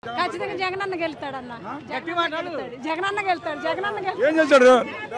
ఖచ్చితంగా జగన్ అన్న గెలుతాడన్న జగన్ అన్న గెలుతాడు జగన్ అన్న ఏం చేశాడు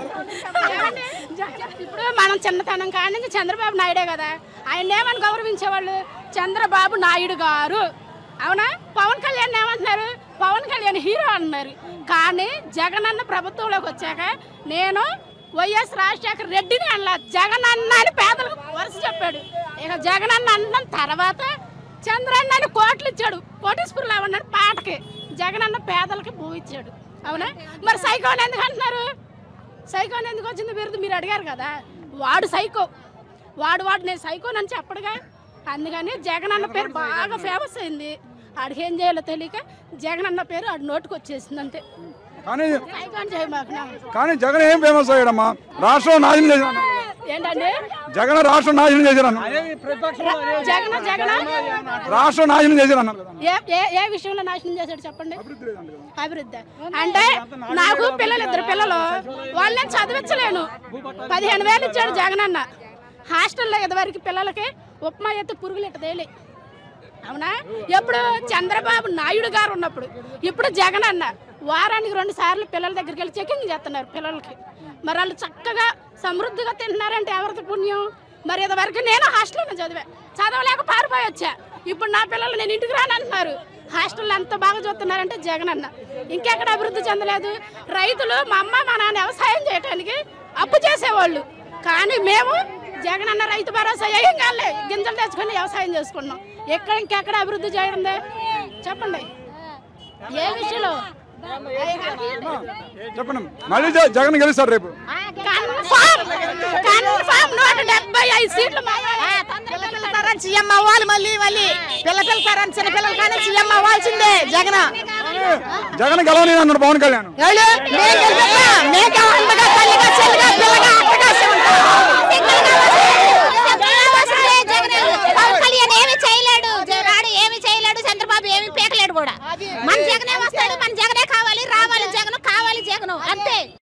ఇప్పుడు మనం చిన్నతనం కాడి నుంచి చంద్రబాబు నాయుడే కదా ఆయన ఏమని గౌరవించేవాళ్ళు చంద్రబాబు నాయుడు గారు అవునా పవన్ కళ్యాణ్ ఏమంటున్నారు పవన్ కళ్యాణ్ హీరో అన్నారు కానీ జగన్ అన్న ప్రభుత్వంలోకి వచ్చాక నేను వైఎస్ రాజశేఖర రెడ్డిని అనలా జగన్ అన్న అని పేదలకు వరుస చెప్పాడు ఇక జగన్ అన్న అన్న తర్వాత చంద్రన్న అని కోట్లు ఇచ్చాడు కోటీశ్వరులు ఉన్నాడు పాటకి జగన్ అన్న పేదలకి భూ ఇచ్చాడు అవునా మరి సైకోన్ ఎందుకు అంటున్నారు సైకోన్ ఎందుకు వచ్చింది బిరుదు మీరు అడిగారు కదా వాడు సైకో వాడు వాడు నేను సైకోన్ అని చెప్పడుగా అందుకని జగన్ అన్న పేరు బాగా ఫేమస్ అయింది ఆడికి ఏం చేయాలో తెలియక జగన్ అన్న పేరు ఆడి నోటికి వచ్చేసింది అంతే కానీ సైకోన్ చేయమాకు నా. కానీ జగన్ ఏం ఫేమస్ అయ్యాడమ్మా రాష్ట్రం నాశనం చేశాడు ఏంటండి జగన్ రాష్ట్రం నాశనం చేశాడు అన్న జగన్ జగన్ రాష్ట్రం నాశనం చేశాడు అన్నారు కదా ఏ ఏ ఏ విషయంలో నాశనం చేశాడు చెప్పండి అభివృద్ధి అంటే నాకు పిల్లలు ఇద్దరు పిల్లలు వాళ్ళని చదివించలేను పదిహేను వేలు ఇచ్చాడు జగన్ అన్న హాస్టల్లో ఇదివరకు పిల్లలకి ఉప్మా ఎత్తి పురుగులు ఇట్ట తేలి అవునా ఎప్పుడు చంద్రబాబు నాయుడు గారు ఉన్నప్పుడు ఇప్పుడు జగన్ అన్న వారానికి రెండు సార్లు పిల్లల దగ్గరికి వెళ్ళి చెకింగ్ చేస్తున్నారు పిల్లలకి మరి వాళ్ళు చక్కగా సమృద్ధిగా తింటున్నారంటే ఎవరిది పుణ్యం మరి ఇదివరకు నేను హాస్టల్లో చదివా చదవలేక పారిపోయి వచ్చా ఇప్పుడు నా పిల్లలు నేను ఇంటికి రానంటున్నారు హాస్టల్లో ఎంత బాగా చూస్తున్నారంటే జగన్ అన్న ఇంకెక్కడ అభివృద్ధి చెందలేదు రైతులు మా అమ్మ మా నాన్న వ్యవసాయం చేయడానికి అప్పు చేసేవాళ్ళు కానీ మేము జగన్ అన్న రైతు భరోసా ఏం కాలే గింజలు తెచ్చుకొని వ్యవసాయం చేసుకున్నాం ఎక్కడ ఇంకెక్కడ అభివృద్ధి చేయండి చెప్పండి ఏ విషయంలో చెప్పండి మళ్ళీ జ- జగన్ గెలుస్తాడు రేపు కన్ఫామ్ కన్ఫామ్ నూట డెబ్బై ఐదు సీట్లు మావే. తరం సీఎం అవ్వాలి మళ్ళీ మళ్ళీ పిల్ల పిల్ల తరం చిన్న పిల్లల కానీ సీఎం అవ్వాల్సిందే జగన్ జగన్ గెలవని అన్నాడు పవన్ కళ్యాణ్ పవన్ కళ్యాణ్ ఏమి చేయలేడు రాడు ఏమి చేయలేడు చంద్రబాబు ఏమి పీకలేడు కూడా మన జగనే వస్తాడు మన జగనే కావాలి రావాలి జగన్ కావాలి జగన్ అంతే